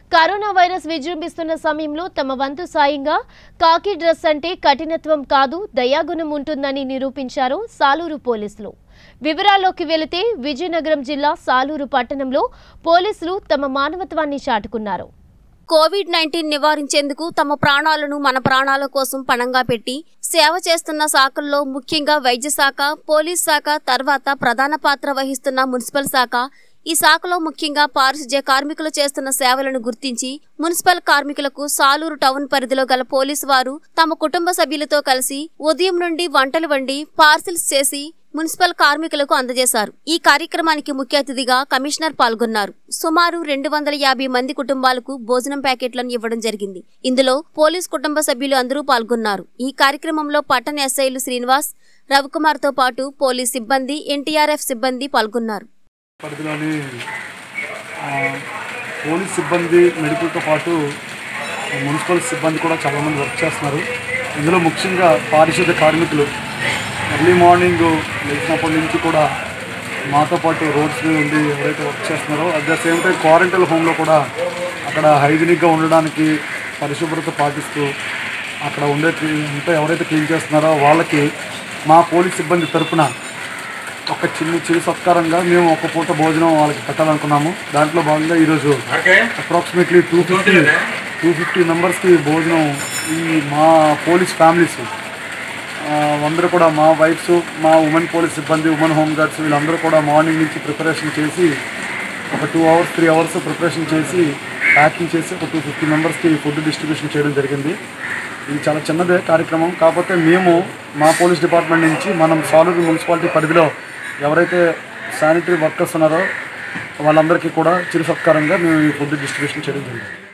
corona virus విజృంభిస్తున్న సమయంలో తమ వంతు సాయంగా కాకి డ్రెస్ అంటే కఠినత్వం కాదు దయాగుణం ఉంటుందని నిరూపించారు సాలూరు పోలీసులు వివరాల్లోకి వెళితే విజయనగరం జిల్లా సాలూరు పట్టణంలో పోలీసులు తమ మానవత్వాన్ని చాటుకున్నారు కోవిడ్ నైన్టీన్ నివారించేందుకు తమ ప్రాణాలను మన ప్రాణాల కోసం పణంగా పెట్టి సేవ చేస్తున్న శాఖల్లో ముఖ్యంగా వైద్య శాఖ పోలీస్ శాఖ తర్వాత ప్రధాన పాత్ర వహిస్తున్న మున్సిపల్ శాఖ ఈ శాఖలో ముఖ్యంగా పారిశుధ్య కార్మికులు చేస్తున్న సేవలను గుర్తించి మున్సిపల్ కార్మికులకు సాలూరు టౌన్ పరిధిలో గల పోలీసు వారు తమ కుటుంబ సభ్యులతో కలిసి ఉదయం నుండి వంటలు వండి పార్సిల్స్ చేసి మున్సిపల్ కార్మికులకు అందజేశారు ఈ కార్యక్రమానికి ముఖ్య అతిథిగా కమిషనర్ పాల్గొన్నారు సుమారు రెండు వందల యాభై మంది కుటుంబాలకు భోజనం ప్యాకెట్లను ఇవ్వడం జరిగింది ఇందులో పోలీస్ కుటుంబ సభ్యులు అందరూ పాల్గొన్నారు ఈ కార్యక్రమంలో పట్టణ ఎస్ఐలు శ్రీనివాస్ రవికుమార్ తో పాటు పోలీస్ సిబ్బంది ఎన్టీఆర్ఎఫ్ సిబ్బంది పాల్గొన్నారు పరిధిలోని ఆ, పోలీస్ సిబ్బంది మెడికల్తో పాటు మున్సిపల్ సిబ్బంది కూడా చాలామంది వర్క్ చేస్తున్నారు ఇందులో ముఖ్యంగా పారిశుద్ధ కార్మికులు ఎర్లీ మార్నింగ్ లేచినప్పటి నుంచి కూడా మాతో పాటు రోడ్స్ మీద ఉండి ఎవరైతే వర్క్ చేస్తున్నారో at the same time quarantine హోమ్లో కూడా అక్కడ హైజీనిక్గా ఉండడానికి పరిశుభ్రత పాటిస్తూ అక్కడ ఉండే క్లీ- అంతా ఎవరైతే క్లీన్ చేస్తున్నారో వాళ్ళకి మా పోలీస్ సిబ్బంది తరపున ఒక చిన్న చిరు సత్కారంగా మేము ఒక పూట భోజనం వాళ్ళకి పెట్టాలనుకున్నాము దాంట్లో భాగంగా ఈరోజు approximately two fifty two fifty మెంబర్స్కి భోజనం ఈ మా పోలీస్ ఫ్యామిలీస్ ఆ, అందరూ కూడా మా వైఫ్స్ మా ఉమెన్ పోలీస్ సిబ్బంది ఉమెన్ హోమ్ గార్డ్స్ వీళ్ళందరూ కూడా మార్నింగ్ నుంచి ప్రిపరేషన్ చేసి ఒక two hours three hours preparation చేసి ప్యాకింగ్ చేసి ఒక టూ ఫిఫ్టీ మెంబర్స్కి ఫుడ్ డిస్ట్రిబ్యూషన్ చేయడం జరిగింది ఇది చాలా చిన్నదే కార్యక్రమం కాకపోతే మేము మా పోలీస్ డిపార్ట్మెంట్ నుంచి మనం సాలూరు మున్సిపాలిటీ పరిధిలో ఎవరైతే శానిటరీ వర్కర్స్ ఉన్నారో వాళ్ళందరికీ కూడా చిరు సత్కారంగా మేము ఈ ఫుడ్ డిస్ట్రిబ్యూషన్ చేయడం జరిగింది